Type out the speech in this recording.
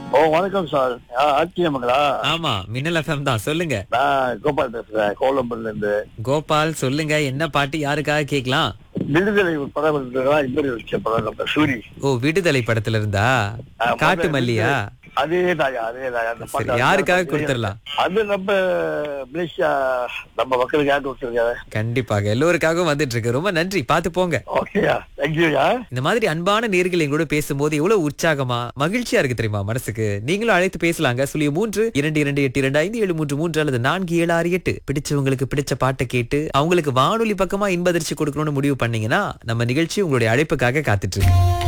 ஓ வணக்கம் சார் ஆச்சியமங்களா ஆமா மின்னல் எஃப்எம் தான் சொல்லுங்க நான் கோபால் பேசுறேன் கோலம்பூர்ல இருந்து கோபால் சொல்லுங்க என்ன பாட்டு யாருக்காக கேக்கலாம் விடுதலை படம் இருந்ததா இப்படி வச்ச படம் நம்ம சூரி ஓ விடுதலை படத்துல இருந்தா ஆ, காட்டு முதல்ல மல்லியா அதே தாயா அதே தாயா அந்த சரி, பாட்டு யாருக்காக அது கொடுத்துடலாம்? அது நம்ம மலேசியா நம்ம மக்களுக்கு யாருக்கு கொடுத்துருக்காரு கண்டிப்பாக எல்லோருக்காகவும் வந்துட்டு இருக்கு ரொம்ப நன்றி பாத்து போங்க ஓகேயா தேங்க்யூயா இந்த மாதிரி அன்பான நேர்கள் எங்களோட பேசும்போது எவ்வளவு உற்சாகமா மகிழ்ச்சியா இருக்கு தெரியுமா மனசுக்கு நீங்களும் அழைத்து பேசலாங்க சுழிய மூன்று இரண்டு இரண்டு எட்டு இரண்டு ஐந்து ஏழு மூன்று மூன்று அல்லது நான்கு ஏழு ஆறு எட்டு பிடிச்சவங்களுக்கு பிடிச்ச பாட்டை கேட்டு அவங்களுக்கு வானொலி பக்கமா இன்பதிர்ச்சி கொடுக்கணும்னு முடிவு பண்ணீங்கன்னா நம்ம நிகழ்ச்சி உங்களுடைய அழைப்புக்காக காத்துட்டு இருக்கு